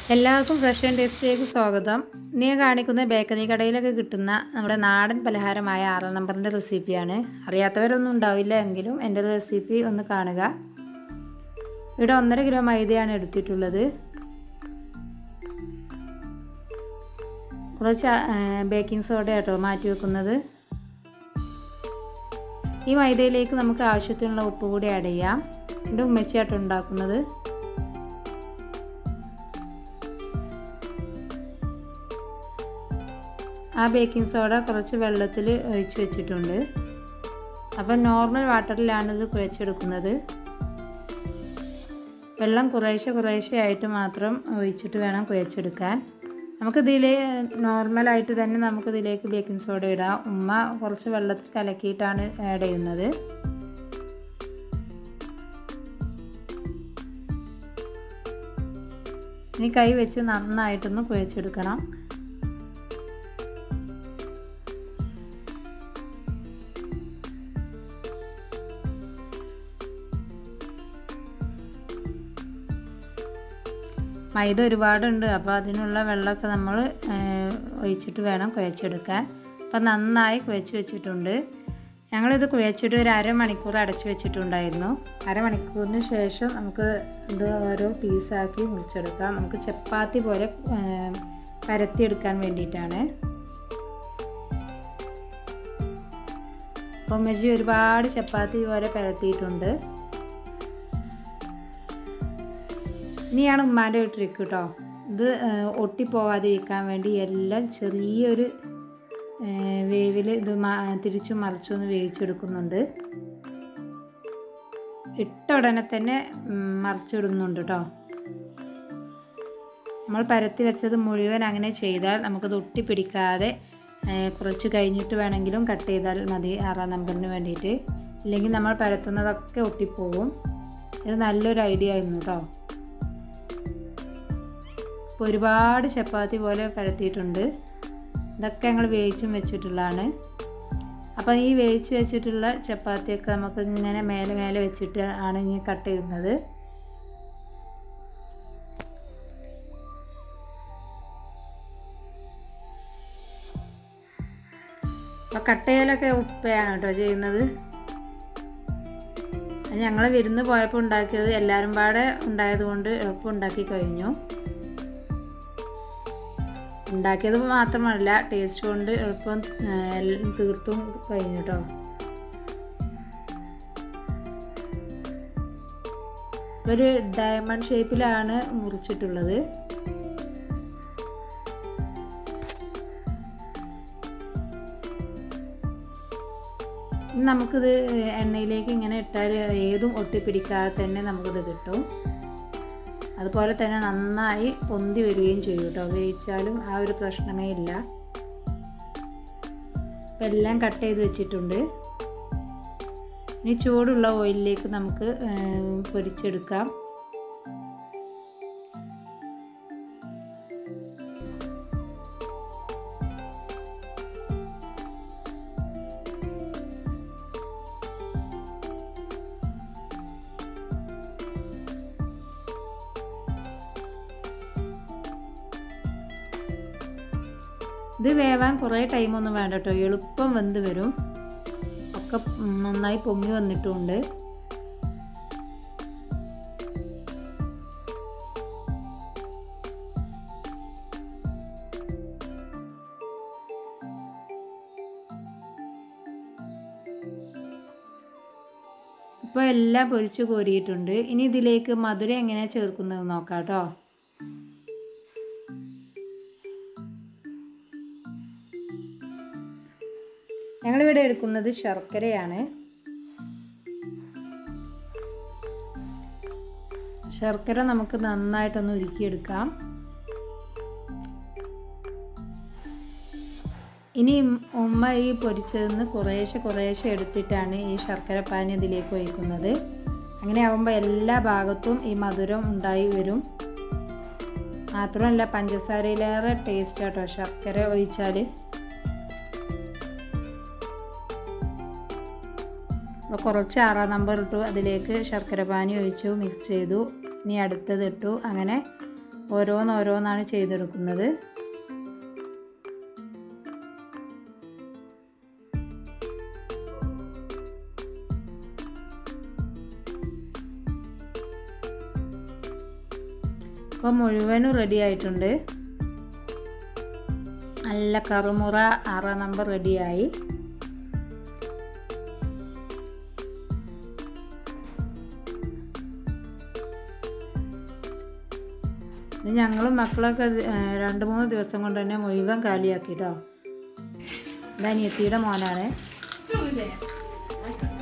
എല്ലാവർക്കും fresh and ടേസ്റ്റിലേക്ക് സ്വാഗതം നീ കാണിക്കുന്ന ബേക്കറി കടയിലൊക്കെ കിട്ടുന്ന നമ്മുടെ നാടൻ പലഹാരമായ ആറാം നമ്പറിൻ്റെ റെസിപ്പിയാണ് അറിയാത്തവരൊന്നും ഉണ്ടാവില്ല എങ്കിലും എൻ്റെ റെസിപ്പി ഒന്ന് കാണുക ഇവിടെ ഒന്നര കിലോ മൈദയാണ് എടുത്തിട്ടുള്ളത് കുറച്ച് ബേക്കിംഗ് സോഡ കേട്ടോ മാറ്റി വെക്കുന്നത് ഈ മൈദയിലേക്ക് നമുക്ക് ആവശ്യത്തിനുള്ള ഉപ്പ് കൂടി ആഡ് ചെയ്യാം എൻ്റെ ഉമ്മച്ചിയാട്ടോ ഉണ്ടാക്കുന്നത് ആ ബേക്കിംഗ് സോഡ കുറച്ച് വെള്ളത്തിൽ ഒഴിച്ച് വെച്ചിട്ടുണ്ട് അപ്പം നോർമൽ വാട്ടറിലാണ് ഇത് കുഴച്ചെടുക്കുന്നത് വെള്ളം കുറേശ്ശെ കുറേശ്ശെ ആയിട്ട് മാത്രം ഒഴിച്ചിട്ട് വേണം കുഴച്ചെടുക്കാൻ നമുക്കിതിൽ നോർമലായിട്ട് തന്നെ നമുക്കിതിലേക്ക് ബേക്കിംഗ് സോഡ ഇടാം ഉമ്മ കുറച്ച് വെള്ളത്തിൽ കലക്കിയിട്ടാണ് ആഡ് ചെയ്യുന്നത് ഇനി കൈ വെച്ച് നന്നായിട്ടൊന്ന് കുഴച്ചെടുക്കണം മൈദ ഒരുപാടുണ്ട് അപ്പോൾ അതിനുള്ള വെള്ളമൊക്കെ നമ്മൾ ഒഴിച്ചിട്ട് വേണം കുഴച്ചെടുക്കാൻ അപ്പോൾ നന്നായി കുഴച്ച് വെച്ചിട്ടുണ്ട് ഞങ്ങളിത് കുഴച്ചിട്ട് ഒരു അരമണിക്കൂർ അടച്ചു വെച്ചിട്ടുണ്ടായിരുന്നു അരമണിക്കൂറിന് ശേഷം നമുക്ക് ഇത് ഓരോ പീസാക്കി മുറിച്ചെടുക്കാം നമുക്ക് ചപ്പാത്തി പോലെ പരത്തിയെടുക്കാൻ വേണ്ടിയിട്ടാണ് അപ്പോൾ മെജി ഒരുപാട് ചപ്പാത്തി പോലെ പരത്തിയിട്ടുണ്ട് ഇനിയാണ് ഉമ്മാൻ്റെ ഒരു ട്രിക്ക് കേട്ടോ ഇത് ഒട്ടിപ്പോവാതിരിക്കാൻ വേണ്ടി എല്ലാം ചെറിയൊരു വേവിൽ ഇത് തിരിച്ചും മറിച്ചും ഒന്ന് വേവിച്ചെടുക്കുന്നുണ്ട് ഇട്ട ഉടനെ തന്നെ മറിച്ചിടുന്നുണ്ട് കേട്ടോ നമ്മൾ പരത്തി വെച്ചത് മുഴുവൻ അങ്ങനെ ചെയ്താൽ നമുക്കത് ഒട്ടിപ്പിടിക്കാതെ കുറച്ച് കഴിഞ്ഞിട്ട് വേണമെങ്കിലും കട്ട് ചെയ്താൽ മതി ആറാം നമ്പറിന് വേണ്ടിയിട്ട് ഇല്ലെങ്കിൽ നമ്മൾ പരത്തുന്നതൊക്കെ ഒട്ടിപ്പോവും ഇത് നല്ലൊരു ഐഡിയ ആയിരുന്നു കേട്ടോ ഇപ്പോൾ ഒരുപാട് ചപ്പാത്തി പോലെ പരത്തിയിട്ടുണ്ട് ഇതൊക്കെ ഞങ്ങൾ വേവിച്ചും വെച്ചിട്ടുള്ളതാണ് അപ്പോൾ ഈ വേവിച്ച് വെച്ചിട്ടുള്ള ചപ്പാത്തിയൊക്കെ നമുക്ക് ഇങ്ങനെ മേലെ മേലെ വെച്ചിട്ട് ആണ് ഇനി കട്ട് ചെയ്യുന്നത് അപ്പോൾ കട്ട് ചെയ്യലൊക്കെ ഉപ്പയാണ് കേട്ടോ ചെയ്യുന്നത് ഞങ്ങൾ വിരുന്ന് പോയപ്പോൾ ഉണ്ടാക്കിയത് എല്ലാവരും പാടെ ഉണ്ടായതുകൊണ്ട് എളുപ്പം ഉണ്ടാക്കി കഴിഞ്ഞു ഉണ്ടാക്കിയത് മാത്രമല്ല ടേസ്റ്റ് കൊണ്ട് എളുപ്പം തീർത്തും കഴിഞ്ഞു കേട്ടോ ഒരു ഡയമണ്ട് ഷേപ്പിലാണ് മുറിച്ചിട്ടുള്ളത് നമുക്കിത് എണ്ണയിലേക്ക് ഇങ്ങനെ ഇട്ടാൽ ഏതും ഒട്ടിപ്പിടിക്കാതെ തന്നെ നമുക്കിത് കിട്ടും അതുപോലെ തന്നെ നന്നായി പൊന്തി വരികയും ചെയ്യും കേട്ടോ വേവിച്ചാലും ആ ഒരു പ്രശ്നമേ ഇല്ല അപ്പം എല്ലാം കട്ട് ചെയ്ത് വെച്ചിട്ടുണ്ട് ഇനി ചൂടുള്ള ഓയിലിലേക്ക് നമുക്ക് പൊരിച്ചെടുക്കാം ഇത് വേവാൻ കുറേ ടൈമൊന്നും വേണ്ട കേട്ടോ എളുപ്പം വെന്ത് വരും ഒക്കെ നന്നായി പൊങ്ങി വന്നിട്ടുമുണ്ട് ഇപ്പോൾ എല്ലാം പൊരിച്ച് കോരിയിട്ടുണ്ട് ഇനി ഇതിലേക്ക് മധുരം എങ്ങനെയാണ് ചേർക്കുന്നത് നോക്കാം കേട്ടോ ഞങ്ങളിവിടെ എടുക്കുന്നത് ശർക്കരയാണ് ശർക്കര നമുക്ക് നന്നായിട്ടൊന്ന് ഉരുക്കിയെടുക്കാം ഇനി ഉമ്മ ഈ പൊരിച്ചതിന്ന് കുറേശ്ശെ കുറേശ്ശെ എടുത്തിട്ടാണ് ഈ ശർക്കര പാനി ഇതിലേക്ക് ഒഴിക്കുന്നത് അങ്ങനെ ആകുമ്പോൾ എല്ലാ ഭാഗത്തും ഈ മധുരം ഉണ്ടായി വരും മാത്രമല്ല പഞ്ചസാരയിലേറെ ടേസ്റ്റ് കേട്ടോ ശർക്കര ഒഴിച്ചാൽ അപ്പോൾ കുറച്ച് ആറാം നമ്പർ ഇട്ടു അതിലേക്ക് ശർക്കര പാനി ഒഴിച്ചു മിക്സ് ചെയ്തു ഇനി അടുത്തത് ഇട്ടു അങ്ങനെ ഓരോന്നോരോന്നാണ് ചെയ്തെടുക്കുന്നത് ഇപ്പോൾ മുഴുവനും റെഡി ആയിട്ടുണ്ട് നല്ല കറുമുറ ആറാം നമ്പർ റെഡിയായി ഇത് ഞങ്ങളും മക്കളൊക്കെ ഇത്, ഏ, രണ്ട് മൂന്ന് ദിവസം കൊണ്ട് തന്നെ മുഴുവൻ കാലിയാക്കി കേട്ടോ ഇത് അനിയത്തിയുടെ മോനാണ്